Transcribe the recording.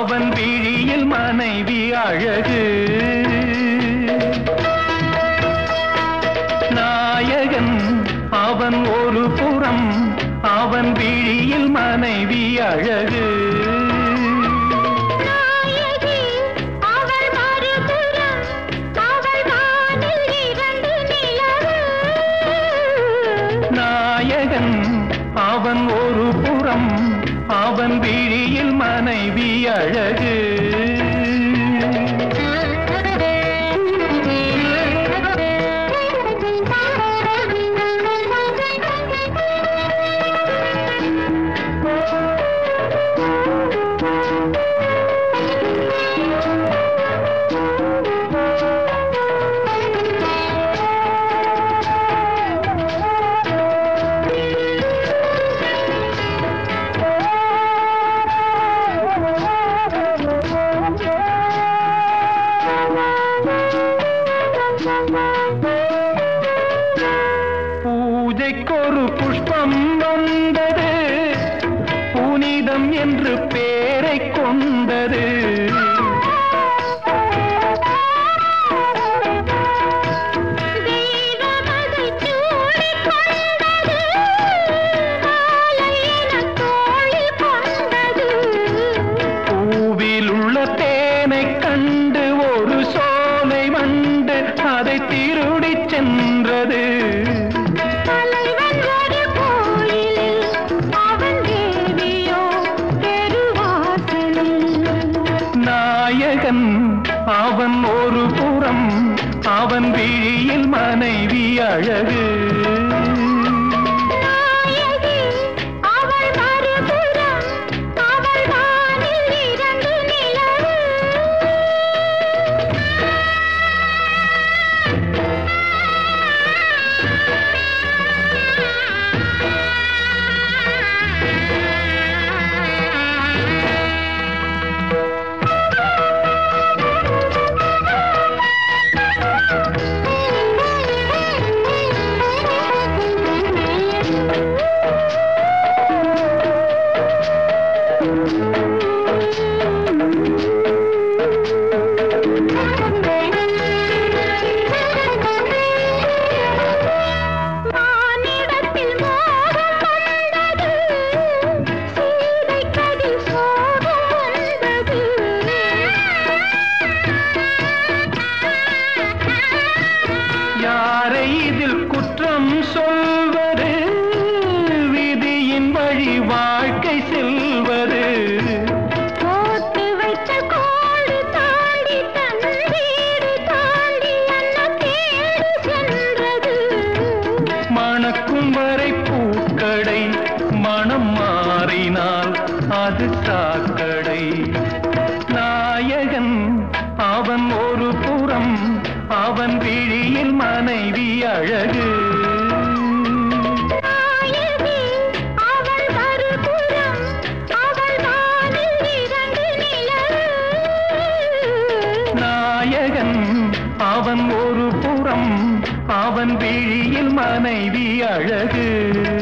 அவன் விழியில் மனைவி அழகு நாயகன் அவன் ஒரு புறம் அவன் விழியில் மனைவி அழகு நாயகி அவள் மறுபுறம் அவள் வானில் இரண்டு நிலவு நாயகன் அவன் ஒரு புறம் அவன் விழியில் மனைவி அழகு பூஜைக்கொரு புஷ்பம் வந்தது புனிதம் என்று பேரை கொண்டது தெய்வமதை சூடிக் கொண்டது மாலை எனத் தோளில் கொண்டது பூவில் உள்ள தேனை கண்டு ஒரு சோலை வண்டு அதை திருடிச் சென்றது தலைவன் ஒரு கோயிலில் அவன் தேவியோ தெருவாசலில் நாயகன் அவன் ஒரு புறம் அவன் விழியில் மனைவி அழகு நாயகி அவள் மறுபுறம் அவள் வானில் இரண்டு நிலவு மானிடத்தில் மோகம் வந்தது சீதை கதில் சோகம் வந்தது யாரை இதில் குற்றம் சொல்வது விதியின் வழி வாழ்க்கை செல்வது போட்டு வைத்த கோடு தாண்டி தன் வீடு தாண்டி அன்ன தேடி சென்றது மணக்கும் வரை பூக்கடை மனம் மாறினால் அது சாக்கடை நாயகன் அவன் ஒரு புறம் அவன் விழியில் மனைவி அழகு நாயகி அவள் மறுபுறம் அவள் வானில் இரண்டு நிலவு நாயகன் அவன் ஒரு புறம் அவன் விழியில் மனைவி அழகு